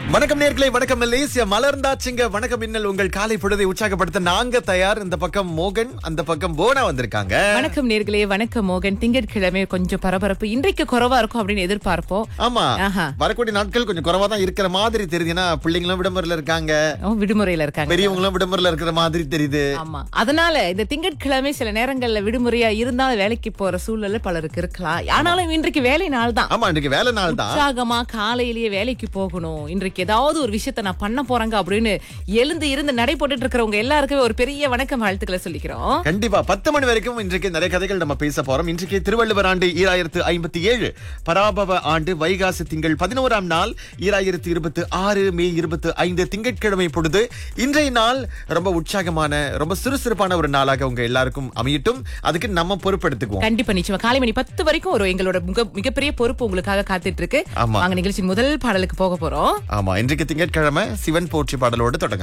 வணக்கம் நேர்களே வணக்கம் மலேசியா மலர்ந்தாச்சுங்க வணக்கம் மின்னல் உங்கள் காலை பொழுதை உற்சாகப்படுத்த நாங்க தயார் இந்த பக்கம் மோகன் அந்த பக்கம் போனா வந்திருக்காங்க வணக்கம் நேர்களே வணக்கம் மோகன் திங்கட்கிழமை கொஞ்சம் பரபரப்பு இன்றைக்கு குறைவா இருக்கும் அப்படின்னு எதிர்பார்ப்போம் ஆமா ஆஹா. வரக்கூடிய நாட்கள் கொஞ்சம் குறைவா தான் இருக்கிற மாதிரி தெரியுது ஏன்னா பிள்ளைங்களும் விடுமுறையில இருக்காங்க ஓ, விடுமுறையில இருக்காங்க பெரியவங்களும் விடுமுறையில இருக்கிற மாதிரி தெரியுது ஆமா அதனால இந்த திங்கட்கிழமை சில நேரங்கள்ல விடுமுறையா இருந்தாலும் வேலைக்கு போற சூழ்நிலை பலருக்கு இருக்கலாம் ஆனாலும் இன்றைக்கு வேலை நாள் தான் ஆமா இன்னைக்கு வேலை நாள் தான் உற்சாகமா காலையிலேயே வேலைக்கு போகணும் இன்றைக்கு ஏதாவது ஒரு விஷயத்த நான் பண்ண போறேங்க அப்படின்னு எழுந்து இருந்து நடை போட்டுட்டு இருக்கிறவங்க எல்லாருக்குமே ஒரு பெரிய வணக்கம் வாழ்த்துக்களை சொல்லிக்கிறோம் கண்டிப்பா பத்து மணி வரைக்கும் இன்றைக்கு நிறைய கதைகள் நம்ம பேச போறோம் இன்றைக்கு திருவள்ளுவர் ஆண்டு ஈராயிரத்து ஐம்பத்தி ஏழு பராபவ ஆண்டு வைகாசி திங்கள் பதினோராம் நாள் ஈராயிரத்து இருபத்தி ஆறு மே இருபத்தி ஐந்து திங்கட்கிழமை பொழுது இன்றைய நாள் ரொம்ப உற்சாகமான ரொம்ப சுறுசுறுப்பான ஒரு நாளாக உங்க எல்லாருக்கும் அமையட்டும் அதுக்கு நம்ம பொறுப்பெடுத்துக்குவோம் கண்டிப்பா நிச்சயமா காலை மணி பத்து வரைக்கும் ஒரு எங்களோட மிக மிகப்பெரிய பொறுப்பு உங்களுக்காக காத்துட்டு இருக்கு ஆமா. வாங்க நிகழ்ச்சியின் முதல் பாடலுக்கு போக போறோம் ஆமா இன்றைக்கு திங்கட்கிழமை சிவன் போற்றி பாடலோடு தொடங்க